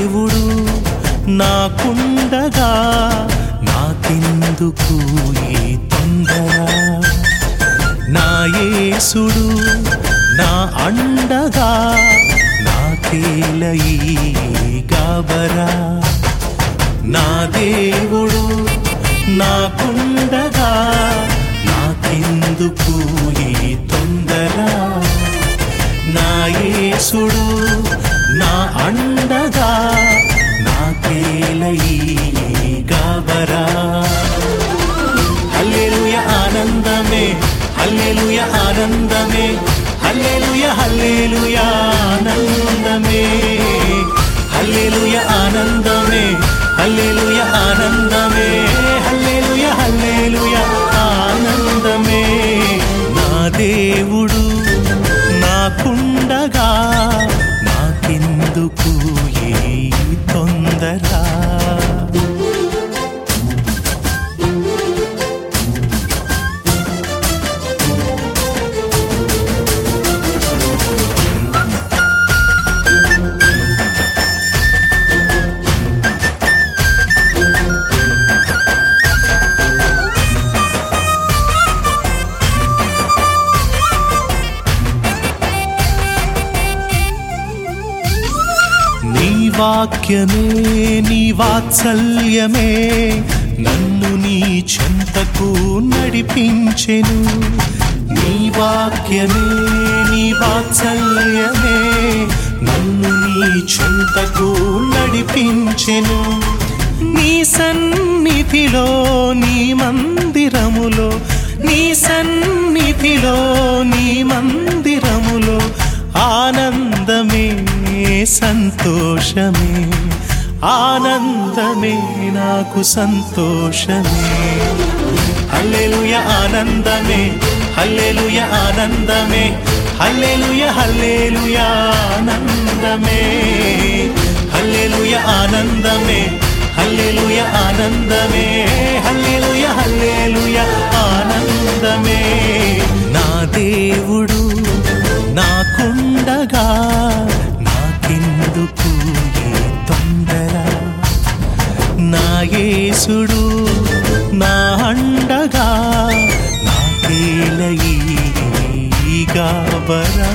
దేవుడు నాకుండగా నాకెందుకు ఈ తొందర నా యేసుడు నా అండగా నాకేల ఈ గాబరా నా దేవుడు నాకుండగా నాకెందుకు ఈ తొందర నా యేసుడు నా అండగా నాకేల ఈ గాబరా హల్లెలూయ ఆనందమే హల్లెలూయ ఆనందమే హల్లెలూయ హల్లెలూయ ఆనందమే హల్లెలూయ ఆనందమే హల్లెలూయ ఆనందమే హల్లెలూయ హల్లెలూయ ఆనందమే నా దేవుడు నాకుండగా నాకెందుకు ఈ తొందర నీ వాక్యమే నీ వాత్సల్యమే నన్ను నీ చెంతకు నడిపించెను నీ వాక్యమే నీ వాత్సల్యమే నన్ను నీ చెంతకు నడిపించెను నీ సన్నిధిలో నీ మందిరములో నీ సన్నిధిలో నీ మందిరములో ఆనందమే సంతోషమే ఆనందమే నాకు సంతోషమే హల్లెలూయ ఆనందమే హల్లెలూయ ఆనందమే హల్లెలూయ హల్లెలూయ ఆనందమే హల్లెలూయ ఆనందమే హల్లెలూయ ఆనందమే హల్లెలూయ హల్లెలూయ ఆనందమే నా దేవుడు నాకుండగా నాకెందుకు ఈ తొందర నా యేసుడు నా అండగా నాకేల ఈ గాబరా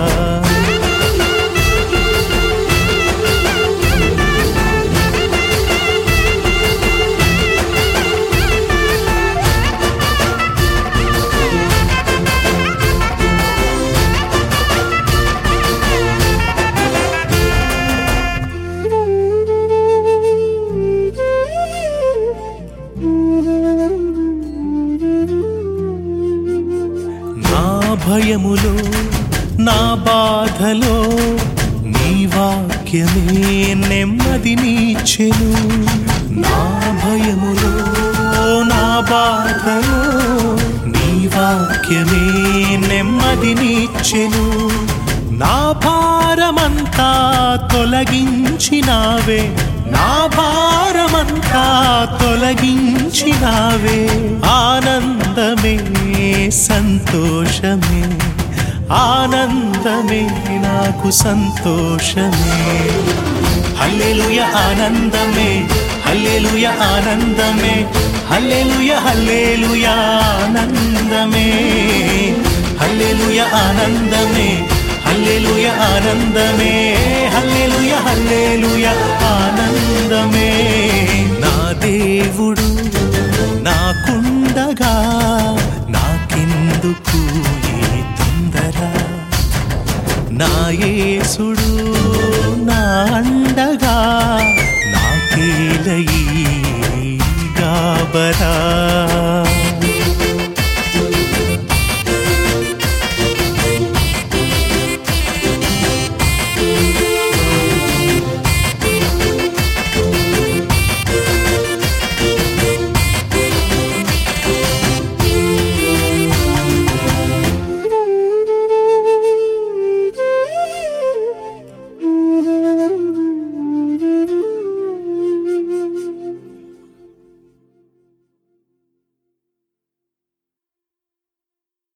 నా భయములో నా బాధలో నీ వాక్యమే నెమ్మదినిచ్చెను నా భయములో నా బాధలో నీ వాక్యమే నెమ్మదినిచ్చెను నా భారమంతా తొలగించినావే నా భారమంతా తొలగించినావే ఆనందమే సంతోషమే ఆనందమే నాకు సంతోషమే హల్లెలూయ ఆనందమే హల్లెలూయ ఆనందమే హల్లెలూయ హల్లెలూయ ఆనందమే హల్లెలూయ ఆనందమే హల్లెలూయ ఆనందమే హల్లెలూయ హల్లెలూయ ఆనందమే నా దేవుడు నాకుండగా నాకెందుకు ఈ తొందర నా యేసుడు నా అండగా నాకేల ఈ గాబరా